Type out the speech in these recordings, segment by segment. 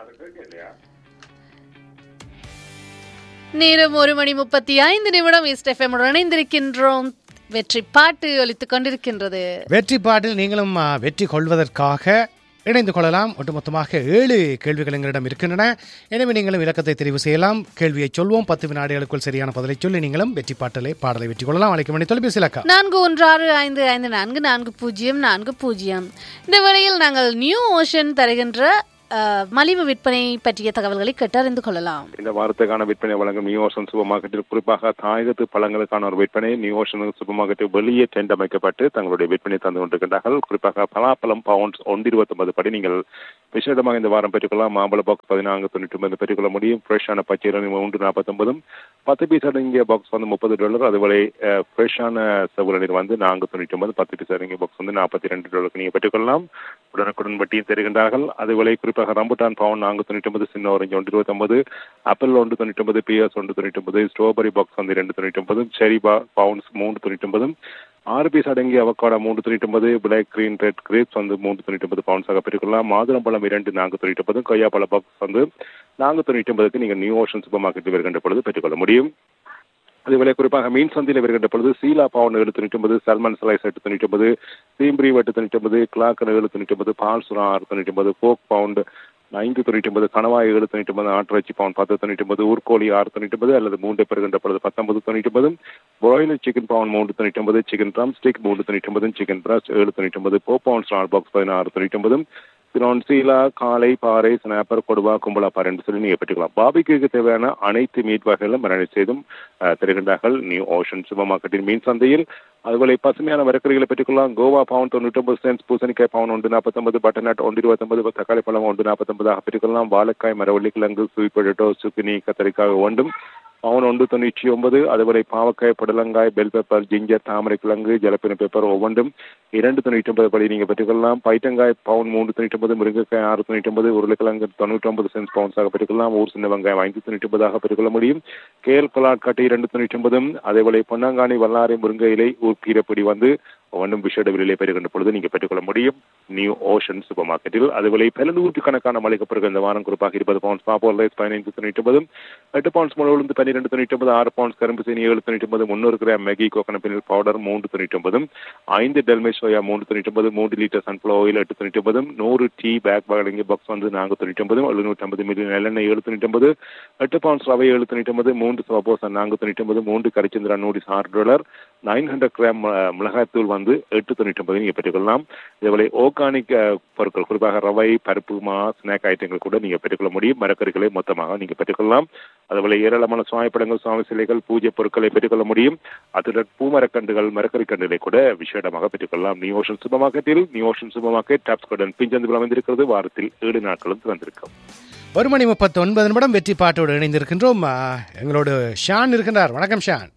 நேரம் ஒரு மணி முப்பத்தி ஐந்து நிமிடம் ஈஸ்ட் எஃப்எம் இணைந்திருக்கின்றோம் வெற்றி பாட்டு ஒலித்துக் கொண்டிருக்கின்றது வெற்றி பாட்டில் நீங்களும் ஆ, வெற்றி கொள்வதற்காக இணைந்து கொள்ளலாம் ஒட்டுமொத்தமாக ஏழு கேள்விகள் எங்களிடம் இருக்கின்றன எனவே நீங்களும் இலக்கத்தை தெரிவு செய்யலாம் கேள்வியை சொல்வோம் பத்து வினாடிகளுக்குள் சரியான பதிலை சொல்லி நீங்களும் வெற்றி பாட்டலை பாடலை வெற்றி கொள்ளலாம் அழைக்க மணி தொலைபேசி இலக்கா நான்கு ஒன்று ஆறு ஐந்து ஐந்து நான்கு நான்கு பூஜ்ஜியம் நான்கு பூஜ்ஜியம் இந்த வேளையில் நாங்கள் நியூ ஓஷன் தருகின்ற அஹ், மலிவு விற்பனை பற்றிய தகவல்களை கேட்டறிந்து கொள்ளலாம் இந்த வாரத்துக்கான விற்பனை வழங்கும் நியூ ஓஷன் சூப்பர் மார்க்கெட்டில் குறிப்பாக தாயகத்து பழங்களுக்கான ஒரு விற்பனை நியூ ஓஷன் சூப்பர் மார்க்கெட்டில் வெளியே டென்ட் அமைக்கப்பட்டு தங்களுடைய விற்பனை தந்து கொண்டிருக்கின்றார்கள் குறிப்பாக பலாப்பழம் பவுண்ட்ஸ் ஒன்று இருபத்தொன்பது படி நீங்கள் விசேடமாக இந்த வாரம் பெற்றுக்கொள்ளலாம் மாம்பழ பாக்ஸ் பதினான்கு தொண்ணூற்றி ஒன்பது பெற்றுக்கொள்ள முடியும் ஃப்ரெஷ்ஷான பச்சை இளநீர் மூன்று நாற்பத்தொன்பதும் பத்து பீஸ் அடங்கிய பாக்ஸ் வந்து முப்பது டாலர் அதுபோல ஃப்ரெஷ்ஷான செவ்வள நீர் வந்து நான்கு தொண்ணூற்றி ஒன்பது பத்து பீஸ் அடங்கிய பாக்ஸ் வந்து நாற்பத்தி ரெண்டு டாலருக்கு நீங்கள் பெற்றுக்கொள்ளலாம் உடனுக்குடன் வட்டியும் தருகின்றார்கள் அதுபோல குறிப்பாக ரம்புட்டான் பவுன் நான்கு தொண்ணூற்றி ஒன்பது சின்ன ஆரஞ்சு ஒன்று இருபத்தொன்பது ஆப்பிள் ஒன்று தொண்ணூற்றி ஒன்பது பிஎஸ் ஒன்று தொண்ணூற்றி ஒன்பது ஸ்ட்ராபெரி பாக்ஸ் வந்து ரெண்டு தொண்ணூற்றி ஒன்பது செரி பா பவுன்ஸ் மூன்று தொண்ணூற்றி ஒன்பதும் ஆறு பீஸ் அடங்கிய அவக்காடா மூன்று தொண்ணூற்றி ஒன்பது பிளாக் கிரீன் ரெட் கிரேப்ஸ் வந்து மூன்று தொண்ணூற்றி ஒன்பது பவுன்ஸாக பெற்றுக்கொள்ளலாம் மாதுளம்பழம் இரண்டு நான்கு தொண்ணூற்றி ஒன்பது கொய்யாப்பழ பாக்ஸ் வந்து நான்கு தொண்ணூற்றி ஒன்பதுக்கு நீங்கள் நியூ ஓஷன் சூப்பர் மார்க்கெட்டில் வருகின்ற பொழுது பெற்றுக்கொள்ள முடியும் அதுபோல குறிப்பாக மீன் சந்தையில் வருகின்ற பொழுது சீலா பவுன் ஏழு தொண்ணூற்றி ஒன்பது சல்மன் ஸ்லைஸ் எட்டு தொண்ணூற்றி ஒன்பது சீம்ப்ரி எட்டு தொண்ணூற்றி ஒன்பது கிளாக்கர் ஏழு தொண்ணூற்றி ஒன்பது பால் சுறா ஆறு தொண்ணூற்றி ஒன்பது போக் பவுண்ட் ஐந்து தொண்ணூற்றி ஒன்பது கணவாய் ஏழு தொண்ணூற்றி ஒன்பது ஆட்டிறைச்சி பவுன் பத்து தொண்ணூற்றி ஒன்பது ஊர்கோழி ஆறு தொண்ணூற்றி ஒன்பது அல்லது மூன்று பெறுகின்ற பொழுது பத்தொன்பது தொண்ணூற்றி ஒன்பது பிராய்லர் சிக்கன் பவுன் மூன்று தொண்ணூற்றி ஒன்பது சிக்கன் ட்ரம் ஸ்டிக் மூன்று தொண்ணூற்றி ஒன்பது சிக்கன் பிரஸ்ட் ஏழு தொண்ணூற்றி ஒன்பது போ பவுன் ஸ்டார் பாக்ஸ் பதினாறு தொண்ணூற்றி ஒன்பது சிலோன் சீலா காலை பாறை ஸ்னாப்பர் கொடுவா கும்பலா பாறை என்று சொல்லி நீங்கள் பெற்றுக்கலாம் பாபிக்கு தேவையான அனைத்து மீட் வகைகளும் மரணி செய்தும் அஹ், தருகின்றார்கள் நியூ ஓஷன் சூப்பர் மார்க்கெட்டின் மீன் சந்தையில் அதுபோல பசுமையான மரக்கறிகளை பெற்றுக்கொள்ளலாம் கோவா பவுன் தொண்ணூற்றொன்பது சென்ஸ் பூசணிக்காய் பவுன் ஒன்று நாற்பத்தொன்பது பட்டர்நட் ஒன்று இருபத்தொன்பது தக்காளி பழம் ஒன்று நாற்பத்தொன்பதாக பெற்றுக்கொள்ளலாம் வாழைக்காய் மரவள்ளி கிழங்கு ஸ்வீட் பொட்டேட்டோ சுக்கினி கத்தரிக்காய் ஒன்றும் பவுன் ஒன்று தொண்ணூற்றி ஒன்பது அதுபோல பாவக்காய் புடலங்காய் பெல் பெப்பர் ஜிஞ்சர் தாமரை கிழங்கு ஜலப்பின பெப்பர் ஒவ்வொன்றும் இரண்டு தொண்ணூற்றி ஒன்பது படி நீங்கள் பெற்றுக்கொள்ளலாம் பைட்டங்காய் பவுன் மூன்று தொண்ணூற்றி ஒன்பது முருங்கைக்காய் ஆறு தொண்ணூற்றி ஒன்பது உருளைக்கிழங்கு தொண்ணூற்றி ஒன்பது சென்ஸ் பவுன்ஸாக பெற்றுக்கொள்ளலாம் ஊர் சின்ன வெங்காயம் ஐந்து தொண்ணூற்றி ஒன்பதாக பெற்றுக்கொள்ள முடியும் கேல் கொலாட் கட்டி இரண்டு தொண்ணூற்றி ஒன்பதும் அதேபோல பொன்னாங்கானி வல்லாரை முருங்கை இலை ஊர்க்கீரைப்பொடி வந்து ஒன்றும் விஷேட விலையிலே பெறுகின்ற பொழுது நீங்கள் பெற்றுக்கொள்ள முடியும் நியூ ஓஷன் சூப்பர் மார்க்கெட்டில் அதுபோல பல நூற்றுக்கணக்கான மளிகை பொருட்கள் இந்த வாரம் குறிப்பாக இருபது பவுண்ட்ஸ் பாப்போர் ரைஸ் பதினைந்து தொண்ணூற்றி ஒன்பதும் எட்டு பவுண்ட்ஸ் முழு உளுந்து பன்னிரெண்டு தொண்ணூற்றி ஒன்பது ஆறு பவுண்ட்ஸ் கரும்பு சீனி ஏழு தொண்ணூற்றி ஒன்பது முன்னூறு கிராம் மேகி கோகனட் பினில் பவுடர் மூன்று தொண்ணூற்றி ஒன்பதும் ஐந்து டெல்மே சோயா மூன்று தொண்ணூற்றி ஒன்பது மூன்று லிட்டர் சன்ஃப்ளவர் ஆயில் எட்டு தொண்ணூற்றி ஒன்பதும் நூறு டீ பேக் வழங்கிய பாக்ஸ் வந்து நான்கு தொண்ணூற்றி ஒன்பதும் எழுநூற்றி ஐம்பது மில்லி நல்லெண்ணெய் ஏழு தொண்ணூற்றி ஒன்பது எட்டு பவுண்ட்ஸ் ரவை ஏழு தொண்ணூற்றி ஒன்பது மூன்று சோபோசா நான்கு தொண்ணூற்றி ஒன்பது மூன்று கரிச்சந்திரா நூடிஸ் ஆறு டாலர் நைன் ஹண்ட்ரட் கிராம் அஹ், மிளகாய்த்தூள் வந்து எட்டு தொண்ணூற்றி ஒன்பது நீங்கள் பெற்றுக்கொள்ளலாம் இதேபோல ஆர்கானிக் பொருட்கள் குறிப்பாக ரவை பருப்பு மா ஸ்நாக் ஐட்டங்கள் கூட நீங்கள் பெற்றுக்கொள்ள முடியும் மரக்கறிகளை மொத்தமாக நீங்கள் பெற்றுக்கொள்ளலாம் அதுபோல ஏராளமான சுவாமி படங்கள் சுவாமி சிலைகள் பூஜை பொருட்களை பெற்றுக்கொள்ள முடியும் அத்துடன் பூமரக்கன்றுகள் மரக்கறி கன்றுகளை கூட விசேடமாக பெற்றுக்கொள்ளலாம் நியூ ஓஷன் சூப்பர் மார்க்கெட்டில் நியூ ஓஷன் சூப்பர் மார்க்கெட் டாப்ஸ் கடன் பிஞ்சந்து அமைந்திருக்கிறது வாரத்தில் ஏழு நாட்களும் திறந்திருக்கும் ஒரு மணி முப்பத்தி ஒன்பது நிமிடம் வெற்றி பாட்டோடு இணைந்திருக்கின்றோம் ஆ, எங்களோடு ஷான் இருக்கின்றார் வணக்கம் ஷான்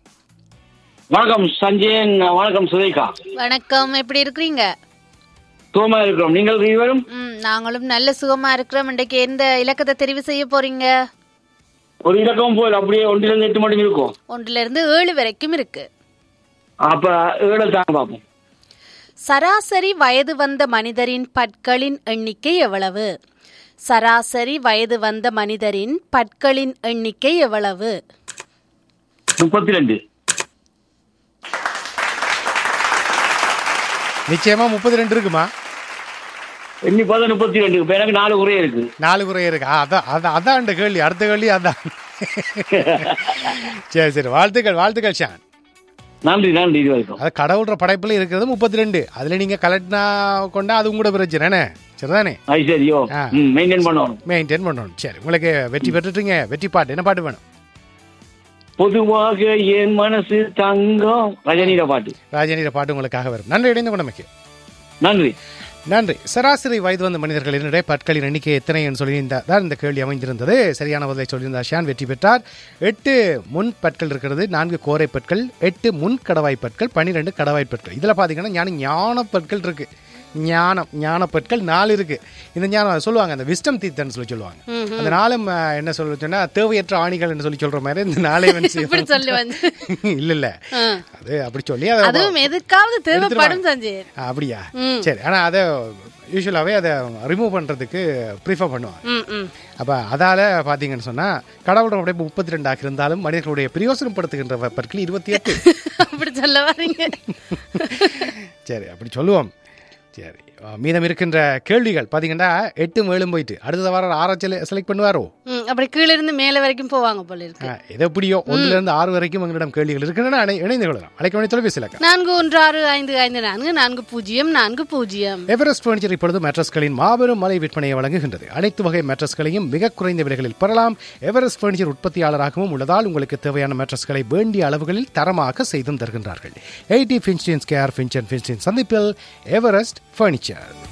வணக்கம் சஞ்சயன் வணக்கம் சுரேகா வணக்கம் எப்படி இருக்கிறீங்க சுகமா இருக்கிறோம் நீங்கள் இருவரும் ம் நாங்களும் நல்ல சுகமா இருக்கிறோம் இன்றைக்கு எந்த இலக்கத்தை தெரிவு செய்ய போறீங்க ஒரு இலக்கம் போய் அப்படியே ஒன்றிலிருந்து எட்டு மட்டும் இருக்கும் ஒன்றுல இருந்து ஏழு வரைக்கும் இருக்கு அப்ப ஏழை தாங்க பார்ப்போம் சராசரி வயது வந்த மனிதரின் பற்களின் எண்ணிக்கை எவ்வளவு சராசரி வயது வந்த மனிதரின் பற்களின் எண்ணிக்கை எவ்வளவு முப்பத்தி ரெண்டு நிச்சயமா முப்பது ரெண்டு இருக்குமா எண்ணி பார்த்தா முப்பத்தி ரெண்டு இப்ப எனக்கு நாலு குறைய இருக்கு நாலு குறை இருக்கு ஆ, அதான் அதான் அதான் இந்த கேள்வி அடுத்த கேள்வி அதான் சரி சரி வாழ்த்துக்கள் வாழ்த்துக்கள் ஷான் நன்றி நன்றி இது வரைக்கும் அது கடவுள்ற படைப்புல இருக்கிறது முப்பத்தி ரெண்டு அதுல நீங்க கலெக்ட்னா கொண்டா அது உங்களோட பிரச்சனை என்ன சரிதானே அது சரியோ ஆ. ம் மெயின்டைன் பண்ணணும் மெயின்டைன் பண்ணணும் சரி உங்களுக்கு வெற்றி பெற்றுட்டீங்க வெற்றி பாட்டு என்ன பாட்டு வேணும் பொதுவாக என் மனசு தங்கம் ரஜினியில பாட்டு ராஜநீர பாட்டு உங்களுக்காக வரும் நன்றி இணைந்த குணமைக்கு நன்றி நன்றி சராசரி வயது வந்த மனிதர்களினுடைய பற்களின் எண்ணிக்கை எத்தனை என்று சொல்லி இந்த தான் இந்த கேள்வி அமைந்திருந்தது சரியான பதிலை சொல்லியிருந்தார் ஷான் வெற்றி பெற்றார் எட்டு முன் பற்கள் இருக்கிறது நான்கு கோரை பற்கள் எட்டு முன் கடவாய் பற்கள் பன்னிரெண்டு கடவாய் பற்கள் இதில் பார்த்தீங்கன்னா ஞான ஞான பற்கள் இருக்கு ஞானம் ஞான பற்கள் நாலு இருக்கு இந்த ஞானம் சொல்லுவாங்க அந்த விஸ்டம் தீத்தன்னு சொல்லி சொல்லுவாங்க அந்த நாளும் அஹ், என்ன சொல்ல சொன்னா தேவையற்ற ஆணிகள் என்று சொல்லி சொல்ற மாதிரி இந்த நாளை வந்து இப்படி சொல்லி வந்து இல்ல இல்ல ஆ. அது அப்படி சொல்லி அதை அதுவும் எதுக்காவது தேவைப்படும் எடுத்துருவாங்க. சஞ்சய் அப்படியா சரி ஆனா அத யூஸ்வலாகவே அதை ரிமூவ் பண்ணுறதுக்கு ப்ரிஃபர் பண்ணுவாங்க ம் ம் அப்போ அதால் பார்த்தீங்கன்னு சொன்னால் கடவுளோட உடைப்பு முப்பத்தி ரெண்டாக இருந்தாலும் மனிதர்களுடைய பிரயோசனப்படுத்துகின்ற பற்கள் இருபத்தி எட்டு அப்படி சொல்ல வரீங்க சரி அப்படி சொல்லுவோம் சரி அஹ், மீதம் இருக்கின்ற கேள்விகள் பார்த்தீங்கன்னா எட்டு மேலும் போயிட்டு அடுத்த வாரம் ஆறாச்சு செலக்ட் பண்ணுவாரோ ம் அப்படி கீழ இருந்து மேல வரைக்கும் போவாங்க போல இருக்கு அஹ், எது எப்படியோ ஒன்றுல இருந்து ஆறு வரைக்கும் எங்களிடம் கேள்விகள் இருக்கின்றன இணை- இணைந்து கொள்ளலாம் அழைக்க வேண்டிய தொலைபேசி இலக்கம் நான்கு ஒன்று ஆறு ஐந்து ஐந்து நான்கு நான்கு பூஜ்ஜியம் நான்கு பூஜ்ஜியம் எவரெஸ்ட் பர்னிச்சர் இப்பொழுது மேட்ரஸ்களின் மாபெரும் மலை விற்பனையை வழங்குகின்றது அனைத்து வகை மேட்ரஸ்களையும் மிக குறைந்த விலைகளில் பெறலாம் எவரெஸ்ட் பர்னிச்சர் உற்பத்தியாளராகவும் உள்ளதால் உங்களுக்கு தேவையான மேட்ரஸ்களை வேண்டிய அளவுகளில் தரமாக செய்தும் தருகின்றார்கள் எயிட்டி ஃபின்ஸ்டின்ஸ் கேர் ஃபின்ச் அண்ட் ஃபின்ஸ்டின் சந்திப்பில் எவரெஸ்ட் பர்னிச்சர்